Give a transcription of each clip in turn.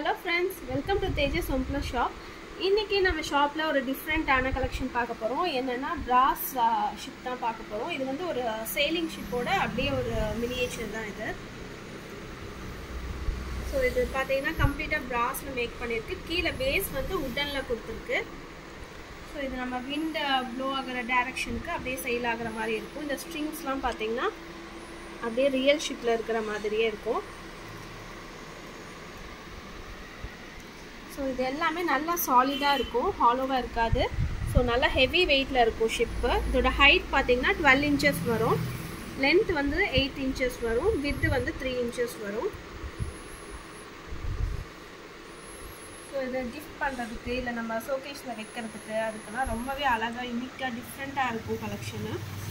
hello friends welcome to Tejas ஒம்ப்ளோ shop இன்றைக்கி நம்ம ஷாப்பில் ஒரு டிஃப்ரெண்ட்டான கலெக்ஷன் பார்க்க போகிறோம் என்னென்னா பிராஸ் ஷிப் தான் பார்க்க போகிறோம் இது வந்து ஒரு சேலிங் ஷிப்போட அப்படியே ஒரு மினியேச்சர் தான் இது ஸோ இது பார்த்தீங்கன்னா கம்ப்ளீட்டாக பிராஸில் மேக் பண்ணியிருக்கு கீழே பேஸ் வந்து உட்டனில் கொடுத்துருக்கு ஸோ இது நம்ம விண்ட் ப்ளோ ஆகிற டேரக்ஷனுக்கு அப்படியே செயல் ஆகிற மாதிரி இருக்கும் இந்த ஸ்ட்ரிங்ஸ்லாம் பார்த்தீங்கன்னா அப்படியே ரியல் ஷிப்பில் இருக்கிற மாதிரியே இருக்கும் ஸோ இது எல்லாமே நல்லா சாலிடாக இருக்கும் ஹாலோவாக இருக்காது ஸோ நல்லா ஹெவி வெயிட்டில் இருக்கும் ஷிப்பு இதோட ஹைட் பார்த்தீங்கன்னா டுவெல் இன்ச்சஸ் வரும் லென்த் வந்து எயிட் இன்ச்சஸ் வரும் வித்து வந்து த்ரீ இன்ச்சஸ் வரும் ஸோ இதை கிஃப்ட் பண்ணுறதுக்கு இல்லை நம்ம ஷோகேஸில் வைக்கிறதுக்கு அதுக்கெல்லாம் ரொம்பவே அழகாக யூனிக்காக டிஃப்ரெண்ட்டாக இருக்கும் கலெக்ஷனு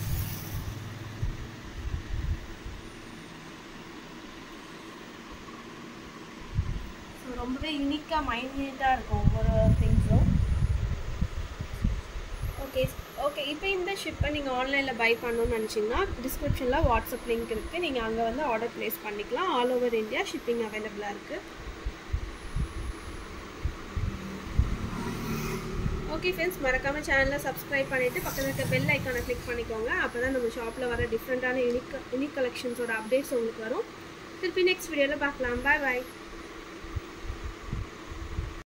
ஸோ ரொம்பவே யூனிக்காக மைன்யூட்டாக இருக்கும் ஒவ்வொரு திங்ஸும் ஓகே ஓகே இப்போ இந்த ஷிப்பை நீங்கள் ஆன்லைனில் பை பண்ணணும்னு நினச்சிங்கன்னா டிஸ்கிரிப்ஷனில் வாட்ஸ்அப் லிங்க் இருக்குது நீங்கள் அங்கே வந்து ஆர்டர் ப்ளேஸ் பண்ணிக்கலாம் ஆல் ஓவர் இந்தியா ஷிப்பிங் அவைலபிளாக இருக்குது ஓகே ஃப்ரெண்ட்ஸ் மறக்காமல் சேனலை சப்ஸ்கிரைப் பண்ணிவிட்டு பக்கத்தில் இருக்க பெல் ஐக்கானை கிளிக் பண்ணிக்கோங்க அப்போ தான் நம்ம ஷாப்பில் வர டிஃப்ரெண்ட்டான யூனிக் யூனிக் கலெக்ஷன்ஸோட அப்டேட்ஸ் உங்களுக்கு வரும் திருப்பி நெக்ஸ்ட் வீடியோவில் பார்க்கலாம் பாய் பாய்